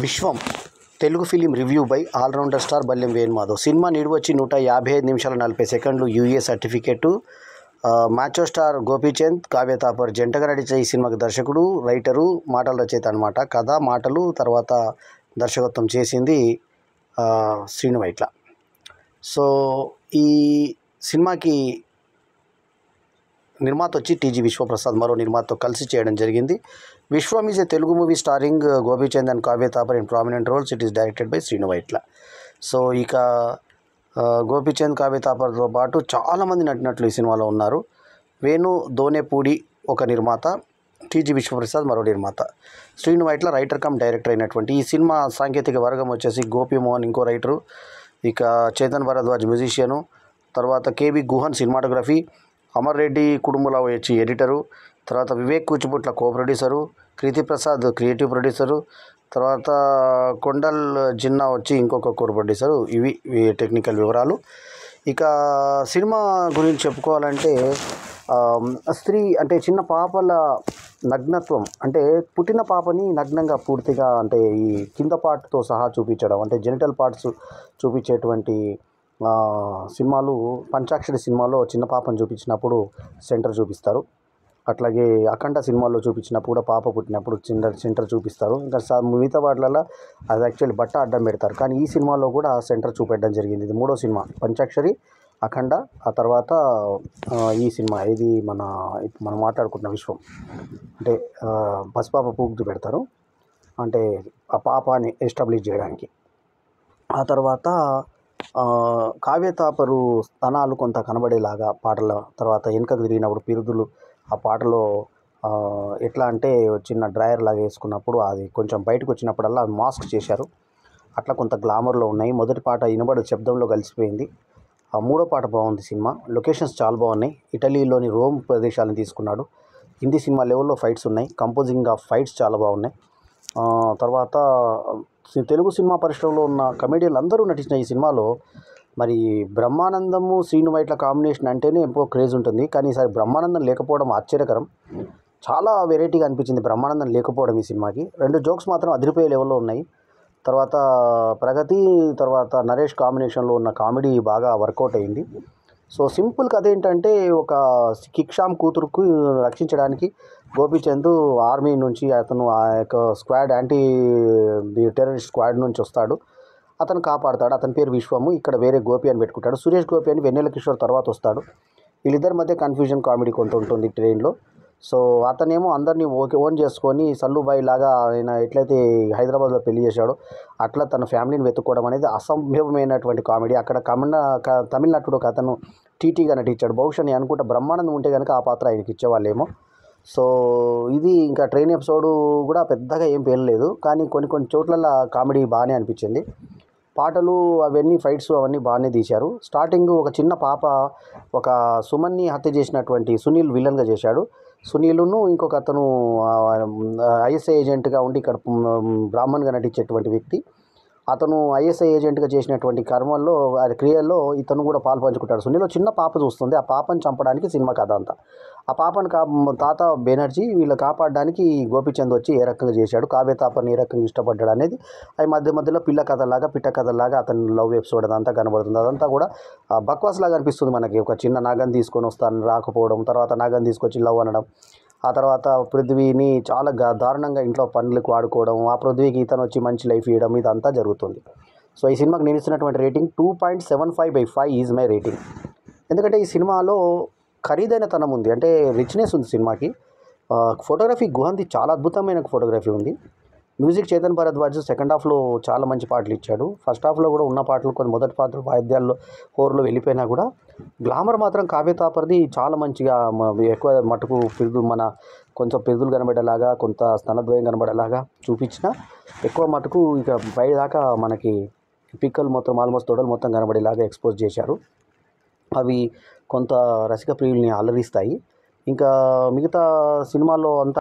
Vishwam Telugu film review by all rounder star Ballem Venumadhav cinema నిడివచ్చి నూట యాభై ఐదు నిమిషాల నలభై సెకండ్లు UA certificate macho star Gopichand Kavya Thapar జంటగా నడిచే ఈ సినిమాకి దర్శకుడు రైటరు మాటల రచయిత అనమాట కథ మాటలు తర్వాత దర్శకత్వం చేసింది ఆ, శ్రీను వైట్ల సో ఈ సినిమాకి నిర్మాత వచ్చి టీజీ విశ్వప్రసాద్ మరో నిర్మాతతో కలిసి చేయడం జరిగింది Viswam is a Telugu movie starring Gopichand and Kavya Thapar in prominent roles it is directed by Srinu Vaitla so ఇక ఆ, గోపీచంద్ కావ్య తాపర్తో పాటు చాలామంది నటినట్లు ఈ సినిమాలో ఉన్నారు వేణు దోనేపూడి ఒక నిర్మాత టీజీ విశ్వప్రసాద్ మరో నిర్మాత Srinu Vaitla writer cum director అయినటువంటి ఈ సినిమా సాంకేతిక వర్గం వచ్చేసి గోపి మోహన్ ఇంకో రైటరు ఇక చేతన్ భరద్వాజ్ మ్యూజిషియను తర్వాత కేబి గుహన్ సినిమాటోగ్రఫీ అమర్ రెడ్డి కుటుంబలో వచ్చి ఎడిటరు తర్వాత Vivek Kuchiputla co producer Kriti Prasad creative producer తర్వాత కొండల్ జిన్నా వచ్చి ఇంకొక కో ప్రొడ్యూసరు ఇవి ఇవి టెక్నికల్ వివరాలు ఇక సినిమా గురించి చెప్పుకోవాలంటే ఆ, స్త్రీ అంటే చిన్న పాపల నగ్నత్వం అంటే పుట్టిన పాపని నగ్నంగా పూర్తిగా అంటే ఈ కింద పార్ట్తో సహా చూపించడం అంటే జెనిటల్ పార్ట్స్ చూపించేటువంటి ఆ, సినిమాలు పంచాక్షరి సినిమాలో చిన్న పాపను చూపించినప్పుడు సెంటర్ చూపిస్తారు అట్లాగే అఖండ సినిమాలో చూపించినప్పుడు కూడా పాప పుట్టినప్పుడు సెంటర్ సెంటర్ చూపిస్తారు ఇంకా స- మిగతా వాటిలలో అది యాక్చువల్లీ బట్ట అడ్డం పెడతారు కానీ ఈ సినిమాలో కూడా సెంటర్ చూపెట్టడం జరిగింది ఇది మూడో సినిమా పంచాక్షరి అఖండ ఆ తర్వాత ఆ, ఈ సినిమా ఇది మన ఇప్పుడు మనం మాట్లాడుకుంటున్న విశ్వం అంటే ఆ, పసిపాప పూర్తి పెడతారు అంటే ఆ పాపని ఎస్టాబ్లిష్ చేయడానికి ఆ తర్వాత ఆ, కావ్య తాపరు స్థనాలు కొంత కనబడేలాగా పాటల తర్వాత వెనుకకు తిరిగినప్పుడు పిరుదులు ఆ పాటలో ఆ, ఎట్లా అంటే చిన్న డ్రాయర్ లాగా వేసుకున్నప్పుడు అది కొంచెం బయటకు వచ్చినప్పుడల్లా అది మాస్క్ చేశారు అట్లా కొంత గ్లామర్లో ఉన్నాయి మొదటి పాట ఇనబడు శబ్దంలో కలిసిపోయింది ఆ మూడో పాట బాగుంది సినిమా లొకేషన్స్ చాలా బాగున్నాయి ఇటలీలోని రోమ్ ప్రదేశాలను తీసుకున్నాడు హిందీ సినిమా లెవెల్లో ఫైట్స్ ఉన్నాయి కంపోజింగ్ ఆఫ్ ఫైట్స్ చాలా బాగున్నాయి ఆ, తర్వాత సి- తెలుగు సినిమా పరిశ్రమలో ఉన్న కమెడియన్లు అందరూ నటించిన ఈ సినిమాలో మరి బ్రహ్మానందము శ్రీను వైట్ల కాంబినేషన్ అంటేనే ఎంతో క్రేజ్ ఉంటుంది కానీ ఈసారి బ్రహ్మానందం లేకపోవడం ఆశ్చర్యకరం చాలా వెరైటీగా అనిపించింది బ్రహ్మానందం లేకపోవడం ఈ సినిమాకి రెండు జోక్స్ మాత్రం అదిరిపోయే లెవెల్లో ఉన్నాయి తర్వాత ప్రగతి తర్వాత నరేష్ కాంబినేషన్లో ఉన్న కామెడీ బాగా వర్కౌట్ అయింది సో సింపుల్ కథ ఏంటంటే ఒక కిక్షామ్ కూతురుకు రక్షించడానికి గోపీచంద్ ఆర్మీ నుంచి అతను ఆ యొక్క స్క్వాడ్ యాంటీ టెర్రరిస్ట్ స్క్వాడ్ నుంచి వస్తాడు అతను కాపాడతాడు అతని పేరు విశ్వము ఇక్కడ వేరే గోపి అని పెట్టుకుంటాడు సురేష్ గోపి అని వెన్నెల కిషోర్ తర్వాత వస్తాడు వీళ్ళిద్దరి మధ్య కన్ఫ్యూజన్ కామెడీ కొంత ఉంటుంది ట్రైన్లో సో అతనేమో అందరినీ ఓకే ఓన్ చేసుకొని సల్లుబాయి లాగా ఆయన ఎట్లయితే హైదరాబాద్లో పెళ్లి చేశాడో అట్లా తన ఫ్యామిలీని వెతుక్కోవడం అనేది అసంభవమైనటువంటి కామెడీ అక్కడ కమన్న క- తమిళనాటుడు ఒక అతను టీటీగా నటించాడు బహుశా నేను అనుకుంటా బ్రహ్మానందం ఉంటే కనుక ఆ పాత్ర ఆయనకి ఇచ్చేవాళ్ళేమో సో ఇది ఇంకా ట్రైన్ ఎపిసోడ్ కూడా పెద్దగా ఏం పేర్లేదు కానీ కొన్ని కొన్ని చోట్ల కామెడీ బాగానే అనిపించింది పాటలు అవన్నీ ఫైట్స్ అవన్నీ బాగానే తీశారు స్టార్టింగ్ ఒక చిన్న పాప ఒక సుమన్ని హత్య చేసినటువంటి సునీల్ విలన్గా చేశాడు సునీలును ఇంకొక అతను ఐఎస్ఐ ఏజెంట్గా ఉండి ఇక్కడ మ్, బ్రాహ్మణ్గా నటించేటువంటి వ్యక్తి అతను ఐఎస్ఐ ఏజెంట్గా చేసినటువంటి కర్మల్లో అది క్రియల్లో ఇతను కూడా పాలు పంచుకుంటాడు సునీల్ చిన్న పాప చూస్తుంది ఆ పాపను చంపడానికి సినిమా కథ అంతా ఆ పాపను కా తాత బెనర్జీ వీళ్ళు కాపాడడానికి గోపిచంద్ వచ్చి ఏ రకంగా చేశాడు కావ్య తాపని ఏ రకంగా ఇష్టపడ్డాడు అనేది అవి మధ్య మధ్యలో పిల్ల కథలాగా పిట్ట కథలాగా అతని లవ్ ఎపిసోడ్ అదంతా కనబడుతుంది అదంతా కూడా ఆ, బక్వాస్ లాగా అనిపిస్తుంది మనకి ఒక చిన్న నాగన్ తీసుకొని వస్తాను రాకపోవడం తర్వాత నాగన్ తీసుకొచ్చి లవ్ అనడం ఆ తర్వాత పృథ్వీని చాలా గా- దారుణంగా ఇంట్లో పనులకు వాడుకోవడం ఆ పృథ్వీకి ఇతను వచ్చి మంచి లైఫ్ ఇవ్వడం ఇదంతా జరుగుతుంది సో ఈ సినిమాకి నేను ఇస్తున్నటువంటి rating two point seven five by five is my rating ఎందుకంటే ఈ సినిమాలో ఖరీదైన తనం ఉంది అంటే రిచ్నెస్ ఉంది సినిమాకి ఆ, ఫోటోగ్రఫీ గుహంది చాలా అద్భుతమైన ఫోటోగ్రఫీ ఉంది మ్యూజిక్ చేతన్ భరద్వాజ్ సెకండ్ హాఫ్లో చాలా మంచి పాటలు ఇచ్చాడు ఫస్ట్ హాఫ్లో కూడా ఉన్న పాటలు కొన్ని మొదటి పాటలు వాయిద్యాల్లో హోర్లో వెళ్ళిపోయినా కూడా గ్లామర్ మాత్రం కావ్య తాపర్ది చాలా మంచిగా మ- ఎక్కువ మటుకు పిరుదు మన కొంచెం పిరుదులు కనబడేలాగా కొంత స్తనద్వయం కనబడేలాగా చూపించిన ఎక్కువ మటుకు ఇక పై దాకా మనకి పిక్కలు మొత్తం ఆల్మోస్ట్ తొడలు మొత్తం కనబడేలాగా ఎక్స్పోజ్ చేశారు అవి కొంత రసిక ప్రియుల్ని అలరిస్తాయి ఇంకా మిగతా సినిమాల్లో అంతా